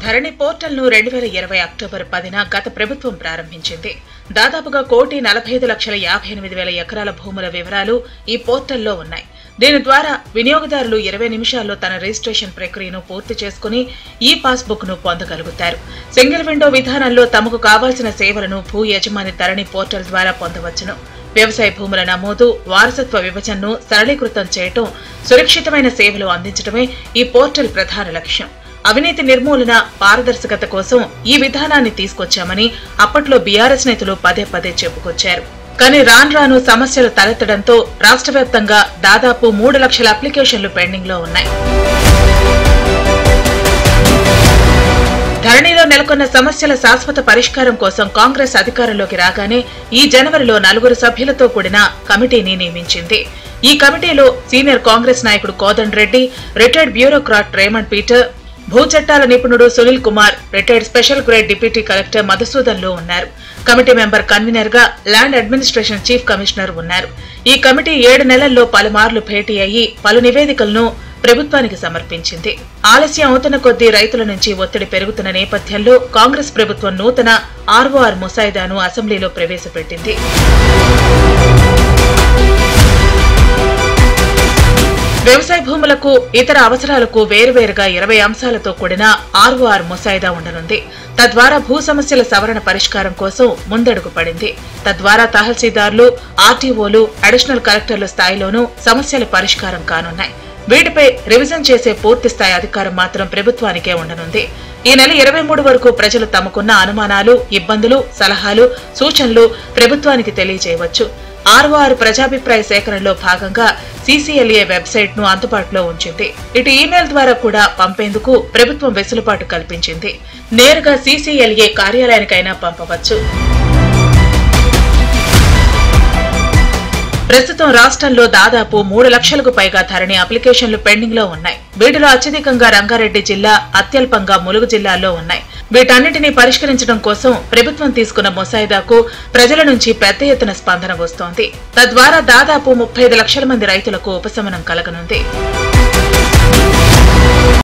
ధరణి పోర్టల్ను రెండు వేల ఇరవై అక్టోబర్ పదిన గత ప్రభుత్వం ప్రారంభించింది దాదాపుగా కోటి నలభై ఐదు లక్షల యాభై ఎనిమిది వేల ఎకరాల భూముల వివరాలు ఈ పోర్టల్లో ఉన్నాయి దీని ద్వారా వినియోగదారులు ఇరవై నిమిషాల్లో తన రిజిస్ట్రేషన్ ప్రక్రియను పూర్తి చేసుకుని ఈ పాస్బుక్ ను పొందగలుగుతారు సింగిల్ విండో విధానంలో తమకు కావాల్సిన సేవలను భూ యజమాని ధరణి పోర్టల్ ద్వారా పొందవచ్చును వ్యవసాయ భూముల నమోదు వారసత్వ విభజనను సరళీకృతం చేయటం సురక్షితమైన సేవలు అందించడమే ఈ పోర్టల్ ప్రధాన లక్ష్యం అవినీతి నిర్మూలన పారదర్శకత కోసం ఈ విధానాన్ని తీసుకొచ్చామని అప్పట్లో బీఆర్ఎస్ నేతలు పదే పదే చెప్పుకొచ్చారు కానీ రాను రాను సమస్యలు తలెత్తడంతో రాష్ట్ర వ్యాప్తంగా దాదాపు మూడు లక్షల అప్లికేషన్లు పెండింగ్ లో ఉన్నాయి ధరణిలో నెలకొన్న సమస్యల శాశ్వత పరిష్కారం కోసం కాంగ్రెస్ అధికారంలోకి రాగానే ఈ జనవరిలో నలుగురు సభ్యులతో కూడిన కమిటీని నియమించింది ఈ కమిటీలో సీనియర్ కాంగ్రెస్ నాయకుడు Kodand Reddy retired bureaucrat Raymond Peter భూ చట్టాల నిపుణుడు Sunil Kumar retired special grade deputy collector Madhusudan లో ఉన్నారు కమిటీ మెంబర్ కన్వీనర్ గా ల్యాండ్ అడ్మినిస్ట్రేషన్ చీఫ్ కమిషనర్ ఉన్నారు ఈ కమిటీ ఏడు నెలల్లో పలుమార్లు భేటీ అయ్యి పలు నివేదికలను ప్రభుత్వానికి సమర్పించింది ఆలస్యం అవుతున్న కొద్దీ రైతుల నుంచి ఒత్తిడి పెరుగుతున్న నేపథ్యంలో కాంగ్రెస్ ప్రభుత్వం నూతన ఆర్ఓఆర్ ముసాయిదాను అసెంబ్లీలో ప్రవేశపెట్టింది వ్యవసాయ భూములకు ఇతర అవసరాలకు వేరువేరుగా ఇరవై అంశాలతో కూడిన ఆర్ఓఆర్ ముసాయిదా ఉండనుంది తద్వారా భూ సమస్యల సవరణ పరిష్కారం కోసం ముందడుగు పడింది తద్వారా తహసీల్దార్లు ఆర్టీఓలు అడిషనల్ కలెక్టర్ల స్థాయిలోనూ సమస్యల పరిష్కారం కానున్నాయి వీటిపై రివిజన్ చేసే పూర్తి స్థాయి అధికారం మాత్రం ప్రభుత్వానికే ఉండనుంది ఈ నెల ఇరవై మూడు వరకు ప్రజలు తమకున్న అనుమానాలు ఇబ్బందులు సలహాలు సూచనలు ప్రభుత్వానికి తెలియజేయవచ్చు ఆర్ఓఆర్ ప్రజాభిప్రాయ సేకరణలో భాగంగా సీసీఎల్ఏ వెబ్సైట్ ను అందుబాటులో ఉంచింది ఇటు ఈమెయిల్ ద్వారా కూడా పంపేందుకు ప్రభుత్వం వెసులుబాటు కల్పించింది నేరుగా సీసీఎల్ఏ కార్యాలయానికైనా పంపవచ్చు ప్రస్తుతం రాష్ట్రంలో దాదాపు మూడు లక్షలకు పైగా ధరణి అప్లికేషన్లు పెండింగ్ లో ఉన్నాయి వీటిలో అత్యధికంగా రంగారెడ్డి జిల్లా అత్యల్పంగా ములుగు జిల్లాల్లో ఉన్నాయి వీటన్నిటినీ పరిష్కరించడం కోసం ప్రభుత్వం తీసుకున్న ముసాయిదాకు ప్రజల నుంచి పెద్ద ఎత్తున స్పందన వస్తోంది తద్వారా దాదాపు ముప్పై లక్షల మంది రైతులకు ఉపశమనం కలగనుంది